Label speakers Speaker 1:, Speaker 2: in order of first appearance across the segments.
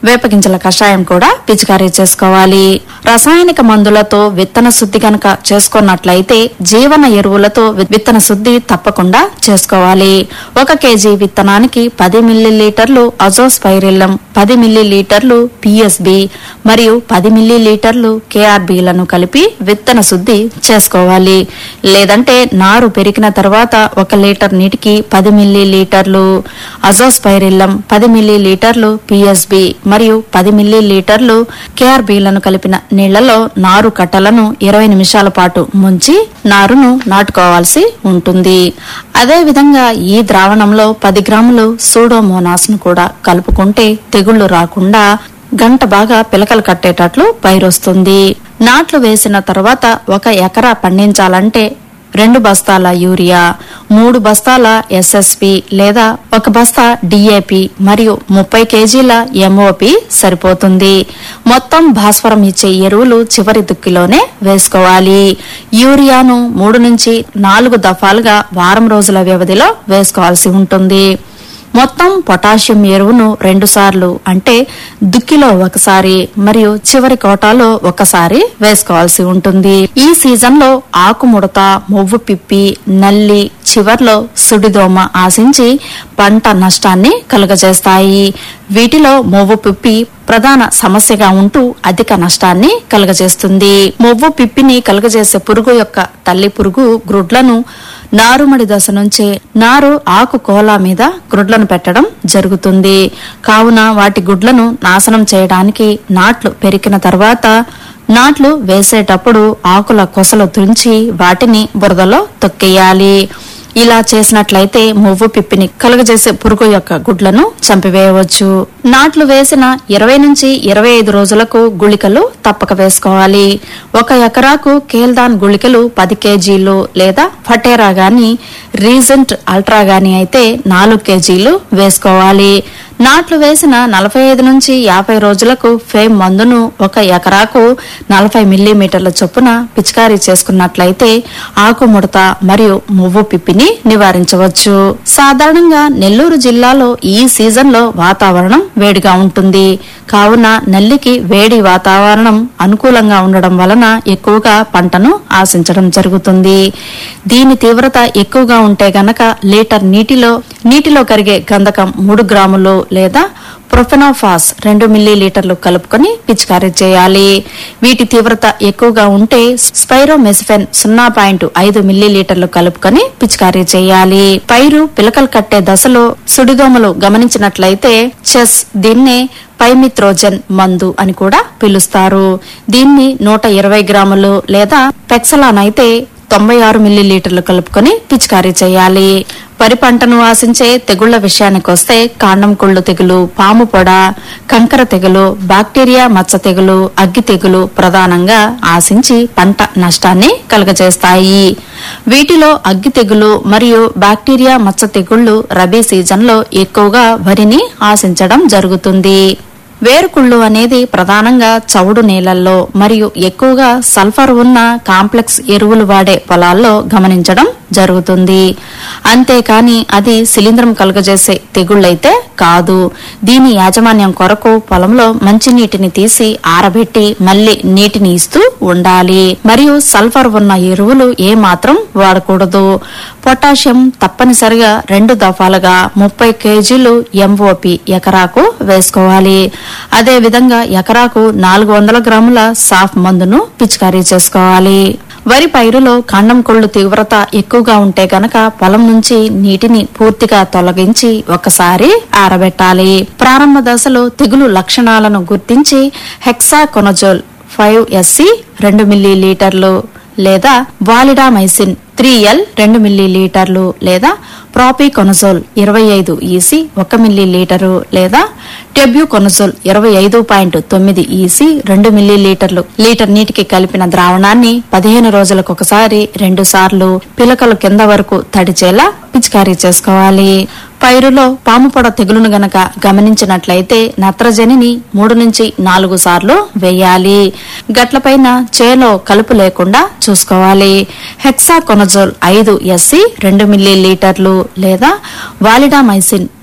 Speaker 1: వేపగింజల కషాయం కూడా పిచికారీ చేసుకోవాలి రసాయనిక మందులతో విత్తన శుద్ధి కనుక చేసుకున్నట్లయితే జీవన ఎరువులతో వి- విత్తన శుద్ధి తప్పకుండా చేసుకోవాలి ఒక కేజీ విత్తనానికి పది మిల్లీ లీటర్లు అజోస్పైరిల్లం పది మిల్లీ లీటర్లు పిఎస్బి మరియు పది మిల్లీ లీటర్లు కేఆర్బిలను కలిపి విత్తన శుద్ధి చేసుకోవాలి లేదంటే నారు పెరిగిన తర్వాత ఒక లీటర్ నీటికి పది మిల్లీ లీటర్లు అజోస్పైరిల్లం పది మిల్లీ లీటర్లు పిఎస్బి మరియు పది మిల్లీ లీటర్లు కేఆర్బిలను కలిపిన నీళ్లలో నారు కట్టలను ఇరవై నిమిషాల పాటు ముంచి నారును నాటుకోవాల్సి ఉంటుంది అదే విధంగా ఈ ద్రావణంలో పది గ్రాములు సూడోమోనాస్ ను కూడా కలుపుకుంటే తెగుళ్లు రాకుండా గంట బాగా పిలకలు కట్టేటట్లు పైరొస్తుంది నాట్లు వేసిన తర్వాత ఒక ఎకరా పండించాలంటే రెండు బస్తాల యూరియా మూడు బస్తాల ఎస్ఎస్పి లేదా ఒక బస్తా డిఏపి మరియు ముప్పై కేజీల ఎంఓపి సరిపోతుంది మొత్తం భాస్వరం ఇచ్చే ఎరువులు చివరి దుక్కిలోనే వేసుకోవాలి యూరియాను మూడు నుంచి నాలుగు దఫాలుగా వారం రోజుల వ్యవధిలో వేసుకోవాల్సి ఉంటుంది మొత్తం పొటాషియం ఎరువును రెండు సార్లు అంటే దుక్కిలో ఒకసారి మరియు చివరి కోటాలో ఒకసారి వేసుకోవాల్సి ఉంటుంది ఈ సీజన్ లో ఆకుముడత మొవ్వు పిప్పి నల్లి చివర్లో సుడిదోమ ఆశించి పంట నష్టాన్ని కలుగజేస్తాయి వీటిలో మొవ్వు పిప్పి ప్రధాన సమస్యగా ఉంటూ అధిక నష్టాన్ని కలుగజేస్తుంది మొవ్వు పిప్పిని కలుగజేసే పురుగు యొక్క తల్లి పురుగు గ్రుడ్లను నారుమడి దశ నుంచే నారు ఆకు కోలా మీద గ్రుడ్లను పెట్టడం జరుగుతుంది కావున వాటి గుడ్లను నాశనం చేయడానికి నాట్లు పెరికిన తర్వాత నాట్లు వేసేటప్పుడు ఆకుల కొసలు తుంచి వాటిని బురదలో తొక్కేయాలి ఇలా చేసినట్లయితే మువ్వు పిప్పిని కలుగజేసే పురుగు యొక్క గుడ్లను చంపివేయవచ్చు నాట్లు వేసిన ఇరవై నుంచి ఇరవై ఐదు రోజులకు గుళికలు తప్పక వేసుకోవాలి ఒక ఎకరాకు కేల్దాన్ గుళికలు పది కేజీలు లేదా ఫటేరా గాని రీజెంట్ అల్ట్రా గాని అయితే నాలుగు కేజీలు వేసుకోవాలి నాట్లు వేసిన నలభై ఐదు నుంచి యాభై రోజులకు ఫేమ్ మందును ఒక ఎకరాకు నలభై మిల్లీమీటర్ల చొప్పున పిచికారీ చేసుకున్నట్లయితే ఆకుముడత మరియు మువ్వు పిప్పిని నివారించవచ్చు సాధారణంగా నెల్లూరు జిల్లాలో ఈ సీజన్ లో వాతావరణం వేడిగా ఉంటుంది కావున నల్లికి వేడి వాతావరణం అనుకూలంగా ఉండడం వలన ఎక్కువగా పంటను ఆశించడం జరుగుతుంది దీని తీవ్రత ఎక్కువగా ఉంటే గనక లీటర్ నీటిలో నీటిలో కరిగే గంధకం మూడు గ్రాములు లేదా ప్రొఫెనోఫాస్ రెండు మిల్లీ లీటర్లు కలుపుకొని పిచికారీ చేయాలి వీటి తీవ్రత ఎక్కువగా ఉంటే స్పైరోమెసిఫెన్ సున్నా పాయింట్ ఐదు మిల్లీ లీటర్లు కలుపుకొని పిచికారీ చేయాలి పైరు పిలకలు కట్టే దశలో సుడిదోమలు గమనించినట్లయితే చెస్ దీన్నే పైమిత్రోజన్ మందు అని కూడా పిలుస్తారు దీన్ని నూట ఇరవై గ్రాములు లేదా పెక్సలాన్ అయితే తొంభై ఆరు మిల్లీ లీటర్లు కలుపుకొని పిచికారీ చేయాలి వరి పంటను ఆశించే తెగుళ్ల విషయానికి వస్తే కాండం కుళ్ళు తెగులు పాము పొడ కంకర తెగులు బాక్టీరియా మచ్చ తెగులు అగ్గి తెగులు ప్రధానంగా ఆశించి పంట నష్టాన్ని కలుగజేస్తాయి వీటిలో అగ్గి తెగులు మరియు బాక్టీరియా మచ్చ తెగుళ్లు రబీ సీజన్లో ఎక్కువగా వరిని ఆశించడం జరుగుతుంది వేరుకుళ్ళు అనేది ప్రధానంగా చవుడు నేలల్లో మరియు ఎక్కువగా సల్ఫర్ ఉన్న కాంప్లెక్స్ ఎరువులు వాడే పొలాల్లో గమనించడం జరుగుతుంది అంతేకాని అది శిలీంధ్రం కలుగజేసే తెగుళ్ళైతే కాదు దీని యాజమాన్యం కొరకు పొలంలో మంచి నీటిని తీసి ఆరబెట్టి మళ్ళీ నీటిని ఇస్తూ ఉండాలి మరియు సల్ఫర్ ఉన్న ఎరువులు ఏ మాత్రం వాడకూడదు పొటాషియం తప్పనిసరిగా రెండు దఫాలుగా ముప్పై కేజీలు ఎంఓపి ఎకరాకు వేసుకోవాలి అదే విధంగా ఎకరాకు నాలుగు వందల గ్రాముల సాఫ్ మందును పిచికారీ చేసుకోవాలి వరి పైరులో కాండం కొళ్ళు తీవ్రత ఎక్కువగా ఉంటే గనక పొలం నుంచి నీటిని పూర్తిగా తొలగించి ఒకసారి ఆరబెట్టాలి ప్రారంభ దశలో తెగులు లక్షణాలను గుర్తించి హెక్సాకొనజోల్ ఫైవ్ ఎస్సి రెండు మిల్లీ లీటర్లు లేదా వాలిడామైసిన్ త్రీ ఎల్ రెండు మిల్లీ లీటర్లు లేదా ప్రాపికొనజోల్ ఇరవై ఐదు ఈసీ ఒక మిల్లీ లీటరు లేదా టెబ్యూకొనజోల్ ఇరవై ఐదు పాయింట్ తొమ్మిది ఈసీ రెండు మిల్లీ లీటర్లు లీటర్ నీటికి కలిపిన ద్రావణాన్ని పదిహేను రోజులకు ఒకసారి రెండు సార్లు పిలకలు కింద వరకు తడిచేలా పిచికారీ చేసుకోవాలి పైరులో పాము పొడ తెగులును గనక గమనించినట్లయితే నత్రజనిని మూడు నుంచి నాలుగు సార్లు వేయాలి గట్లపైన చేలో కలుపు లేకుండా చూసుకోవాలి హెక్సాకొనజోల్ ఐదు ఎస్సి రెండు మిల్లీ లీటర్లు లేదా వాలిడామైసిన్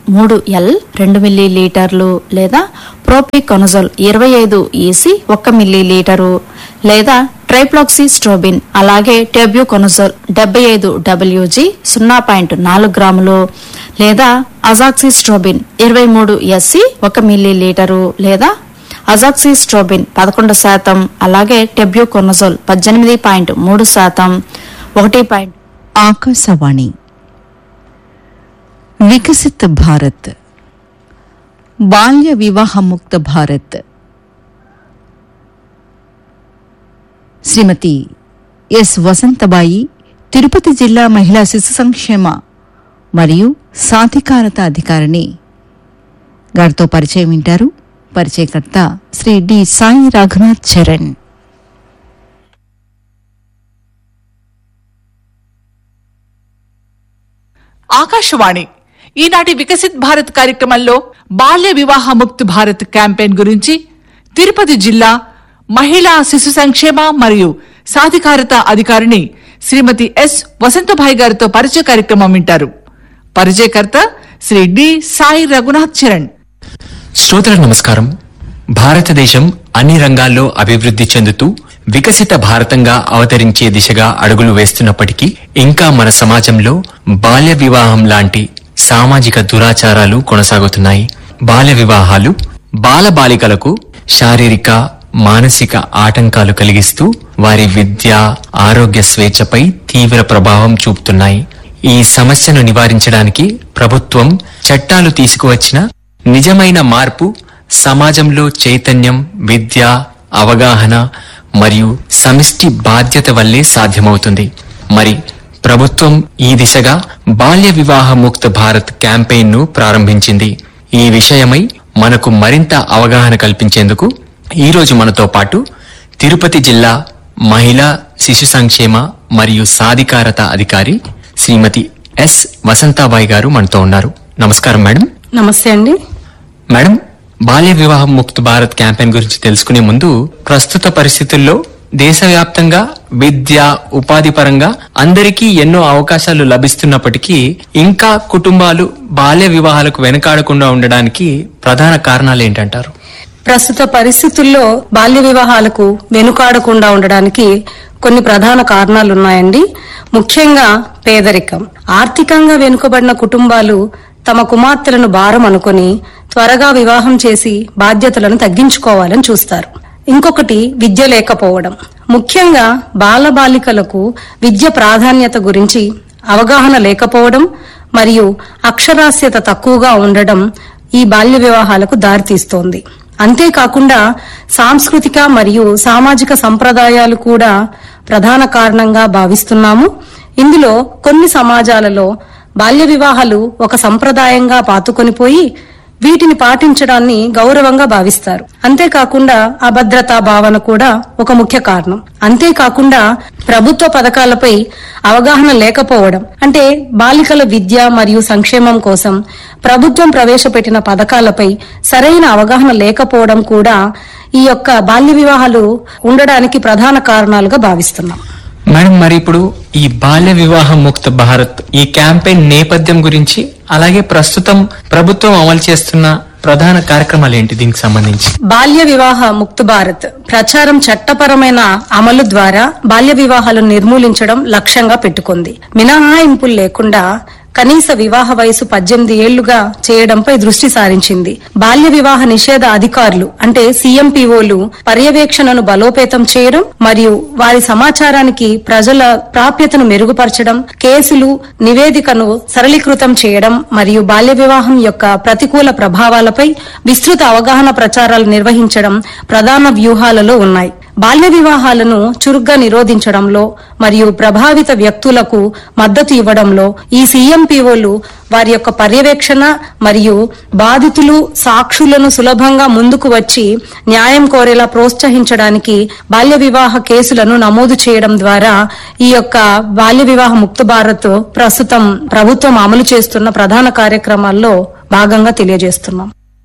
Speaker 1: మూడు ఎల్ రెండు మిల్లీ లీటర్లు లేదా ప్రోపికొనజోల్ ఇరవై ఐదు ఈసీ ఒక్క మిల్లీ లీటరు లేదా ట్రైప్లాక్సీ స్ట్రోబిన్ అలాగే టెబ్యూకొనజోల్ డెబ్బై ఐదు డబ్ల్యూజీ సున్నా పాయింట్ నాలుగు గ్రాములు లేదా అజాక్సిస్ట్రోబిన్ ఇరవై మూడు ఎస్సీ ఒక మిల్లీ లీటరు లేదా అజాక్సిస్ట్రోబిన్ పదకొండు శాతం అలాగే టెబ్యూకొనజోల్ పద్దెనిమిది పాయింట్ మూడు శాతం ఒకటి పాయింట్
Speaker 2: ఆకాశవాణి వికసిత్ భారత్ బాల్య వివాహ ముక్త భారత్ శ్రీమతి ఎస్ వసంతబాయి తిరుపతి జిల్లా మహిళా శిశు సంక్షేమ మరియు సాధికారత అధికారిని గారితో పరిచయం వింటారు పరిచయకర్త శ్రీ డి సాయి రఘునాథ్ చరణ్
Speaker 3: ఆకాశవాణి ఈనాటి వికసిత్ భారత్ కార్యక్రమంలో బాల్య వివాహ ముక్త్ భారత్ క్యాంపెయిన్ గురించి తిరుపతి జిల్లా మహిళా శిశు సంక్షేమ మరియు సాధికారత అధికారిని శ్రీమతి ఎస్ వసంతభాయ్ గారితో పరిచయ కార్యక్రమం వింటారు పరిచయకర్త శ్రీ డి సాయి రఘునాథ్ చరణ్
Speaker 4: శ్రోతలకు నమస్కారం భారతదేశం అన్ని రంగాల్లో అభివృద్ధి చెందుతూ వికసిత భారతంగా అవతరించే దిశగా అడుగులు వేస్తున్నప్పటికీ ఇంకా మన సమాజంలో బాల్య వివాహం లాంటి సామాజిక దురాచారాలు కొనసాగుతున్నాయి బాల్య వివాహాలు బాల బాలికలకు శారీరక మానసిక ఆటంకాలు కలిగిస్తూ వారి విద్య ఆరోగ్య స్వేచ్ఛపై తీవ్ర ప్రభావం చూపుతున్నాయి ఈ సమస్యను నివారించడానికి ప్రభుత్వం చట్టాలు తీసుకువచ్చిన నిజమైన మార్పు సమాజంలో చైతన్యం విద్య అవగాహన మరియు సమిష్టి బాధ్యత వల్లే సాధ్యమవుతుంది మరి ప్రభుత్వం ఈ దిశగా బాల్య వివాహ ముక్త భారత్ క్యాంపెయిన్ ను ప్రారంభించింది ఈ విషయమై మనకు మరింత అవగాహన కల్పించేందుకు ఈ రోజు మనతో పాటు తిరుపతి జిల్లా మహిళా శిశు సంక్షేమ మరియు సాధికారత అధికారి శ్రీమతి ఎస్ వసంతాబాయి గారు మనతో ఉన్నారు నమస్కారం మేడం
Speaker 5: నమస్తే అండి
Speaker 4: మేడం బాల్య వివాహం ముక్త్ భారత్ క్యాంపెయిన్ గురించి తెలుసుకునే ముందు ప్రస్తుత పరిస్థితుల్లో దేశవ్యాప్తంగా విద్య ఉపాధి పరంగా అందరికీ ఎన్నో అవకాశాలు లభిస్తున్నప్పటికీ ఇంకా కుటుంబాలు బాల్య వివాహాలకు వెనకాడకుండా ఉండడానికి ప్రధాన కారణాలు ఏంటంటారు
Speaker 5: ప్రస్తుత పరిస్థితుల్లో బాల్య వివాహాలకు వెనుకాడకుండా ఉండడానికి కొన్ని ప్రధాన కారణాలు ఉన్నాయండి ముఖ్యంగా పేదరికం ఆర్థికంగా వెనుకబడిన కుటుంబాలు తమ కుమార్తెలను భారం అనుకుని త్వరగా వివాహం చేసి బాధ్యతలను తగ్గించుకోవాలని చూస్తారు ఇంకొకటి విద్య లేకపోవడం ముఖ్యంగా బాలబాలికలకు విద్య ప్రాధాన్యత గురించి అవగాహన లేకపోవడం మరియు అక్షరాస్యత తక్కువగా ఉండడం ఈ బాల్య వివాహాలకు దారితీస్తోంది అంతేకాకుండా సాంస్కృతిక మరియు సామాజిక సంప్రదాయాలు కూడా ప్రధాన కారణంగా భావిస్తున్నాము ఇందులో కొన్ని సమాజాలలో బాల్య వివాహాలు ఒక సంప్రదాయంగా పాతుకొనిపోయి వీటిని పాటించడాన్ని గౌరవంగా భావిస్తారు అంతేకాకుండా అభద్రతా భావన కూడా ఒక ముఖ్య కారణం అంతేకాకుండా ప్రభుత్వ పథకాలపై అవగాహన లేకపోవడం అంటే బాలికల విద్య మరియు సంక్షేమం కోసం ప్రభుత్వం ప్రవేశపెట్టిన పథకాలపై సరైన అవగాహన లేకపోవడం కూడా ఈ యొక్క బాల్య వివాహాలు ఉండడానికి ప్రధాన కారణాలుగా భావిస్తున్నాం
Speaker 4: మేడం మరి ఇప్పుడు ఈ బాల్య వివాహం ముక్త భారత్ ఈ క్యాంపెయిన్ నేపథ్యం గురించి అలాగే ప్రస్తుతం ప్రభుత్వం అమలు చేస్తున్న ప్రధాన కార్యక్రమాలు ఏంటి దీనికి సంబంధించి
Speaker 5: బాల్య వివాహ ముక్త భారత్ ప్రచారం చట్టపరమైన అమలు ద్వారా బాల్య వివాహాలను నిర్మూలించడం లక్ష్యంగా పెట్టుకుంది మినహాయింపులు లేకుండా కనీస వివాహ వయసు పద్దెనిమిది ఏళ్లుగా చేయడంపై దృష్టి సారించింది బాల్య వివాహ నిషేధ అధికారులు అంటే సీఎంపీఓలు పర్యవేక్షణను బలోపేతం చేయడం మరియు వారి సమాచారానికి ప్రజల ప్రాప్యతను మెరుగుపరచడం కేసులు నివేదికను సరళీకృతం చేయడం మరియు బాల్య వివాహం యొక్క ప్రతికూల ప్రభావాలపై విస్తృత అవగాహన ప్రచారాలు నిర్వహించడం ప్రధాన వ్యూహాలలో ఉన్నాయి బాల్య వివాహాలను చురుగ్గా నిరోధించడంలో మరియు ప్రభావిత వ్యక్తులకు మద్దతు ఇవ్వడంలో ఈ సీఎంపీఓలు వారి యొక్క పర్యవేక్షణ మరియు బాధితులు సాక్షులను సులభంగా ముందుకు వచ్చి న్యాయం కోరేలా ప్రోత్సహించడానికి బాల్య వివాహ కేసులను నమోదు చేయడం ద్వారా ఈ యొక్క బాల్య వివాహ ముక్త భారత్ ప్రస్తుతం ప్రభుత్వం అమలు చేస్తున్న ప్రధాన కార్యక్రమాల్లో భాగంగా తెలియజేస్తున్నాం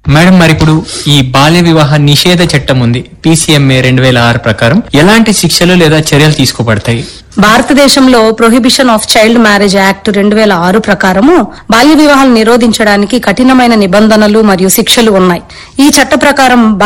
Speaker 4: మేడం మరి ఇప్పుడు ఈ బాల్య వివాహ నిషేధ చట్టం ఉంది పీసీఎంఏ రెండు వేల ఆరు ప్రకారం ఎలాంటి శిక్షలు లేదా చర్యలు తీసుకోబడతాయి
Speaker 5: భారతదేశంలో prohibition of child marriage act రెండు వేల ఆరు ప్రకారము బాల్య వివాహాలు నిరోధించడానికి కఠినమైన నిబంధనలు మరియు శిక్షలు ఉన్నాయి ఈ చట్ట ప్రకారం